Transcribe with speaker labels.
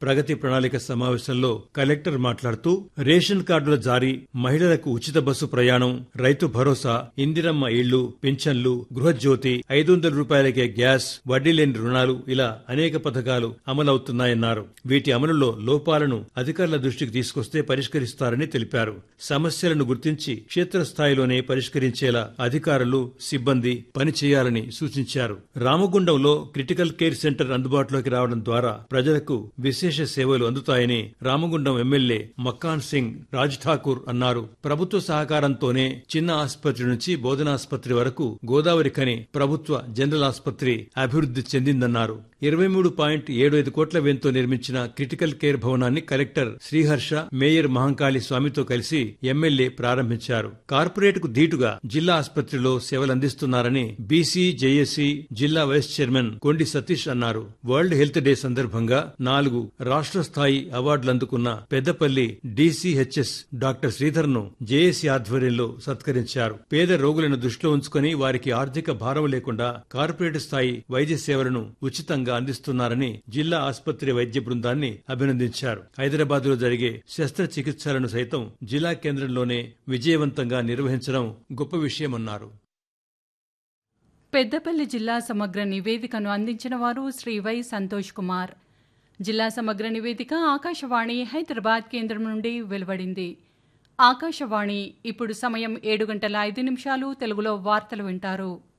Speaker 1: ప్రగతి ప్రణాళిక సమావేశంలో కలెక్టర్ మాట్లాడుతూ రేషన్ కార్డుల జారీ మహిళలకు ఉచిత బస్సు ప్రయాణం రైతు భరోసా ఇందిరమ్మ ఇళ్లు పింఛన్లు గృహజ్యోతి ఐదు వందల రూపాయలకే గ్యాస్ వడ్డీ లేని రుణాలు ఇలా అనేక పథకాలు అమలవుతున్నాయన్నారు వీటి అమలులో లోపాలను అధికారుల దృష్టికి తీసుకొస్తే పరిష్కరిస్తారని తెలిపారు సమస్యలను గుర్తించి క్షేత్రస్థాయిలోనే పరిష్కరించేలా అధికారులు సిబ్బంది పనిచేయాలని సూచించారు రామగుండంలో క్రిటికల్ కేర్ సెంటర్ అందుబాటులోకి రావడం ద్వారా ప్రజలకు విశేష సేవలు అందుతాయని రామగుండం ఎమ్మెల్యే మక్కాన్ సింగ్ రాజ్ ఠాకూర్ అన్నారు ప్రభుత్వ సహకారంతోనే చిన్న ఆసుపత్రి నుంచి బోధనాసుపత్రి వరకు గోదావరి ఖని ప్రభుత్వ జనరల్ ఆసుపత్రి అభివృద్ధి చెందిందన్నారు ఇరవై మూడు పాయింట్ ఏడు ఐదు కోట్ల వ్యయంతో నిర్మించిన క్రిటికల్ కేర్ భవనాన్ని కలెక్టర్ శ్రీహర్ష మేయర్ మహంకాళి స్వామితో కలిసి ఎమ్మెల్యే ప్రారంభించారు కార్పొరేట్ కు ధీటుగా జిల్లా ఆసుపత్రిలో సేవలందిస్తున్నారని బీసీ జేఏసీ జిల్లా వైస్ చైర్మన్ కొండి సతీష్ అన్నారు వరల్డ్ హెల్త్ డే సందర్భంగా నాలుగు రాష్ట్ర స్థాయి అవార్డులు అందుకున్న పెద్దపల్లి డీసీహెచ్ఎస్ డాక్టర్ శ్రీధర్ ను జేఏసీ ఆధ్వర్యంలో సత్కరించారు పేద రోగులను దృష్టిలో ఉంచుకుని వారికి ఆర్థిక భారం లేకుండా కార్పొరేట్ స్థాయి వైద్య సేవలను ఉచితంగా అందిస్తున్నారని జిల్లా ఆసుపత్రి వైద్య బృందాన్ని అభినందించారు హైదరాబాద్ లో జరిగే శస్త్రచికిత్సలను సైతం జిల్లా కేంద్రంలోనే విజయవంతంగా నిర్వహించడం గొప్ప విషయమన్నారు
Speaker 2: పెద్దపల్లి జిల్లా సమగ్ర నివేదికను అందించిన వారు శ్రీ వై సంతోష్ కుమార్ జిల్లా సమగ్ర నివేదిక ఆకాశవాణి హైదరాబాద్ కేంద్రం నుండి వెలువడింది ఆకాశవాణి ఇప్పుడు సమయం ఏడు గంటల ఐదు నిమిషాలు తెలుగులో వార్తలు వింటారు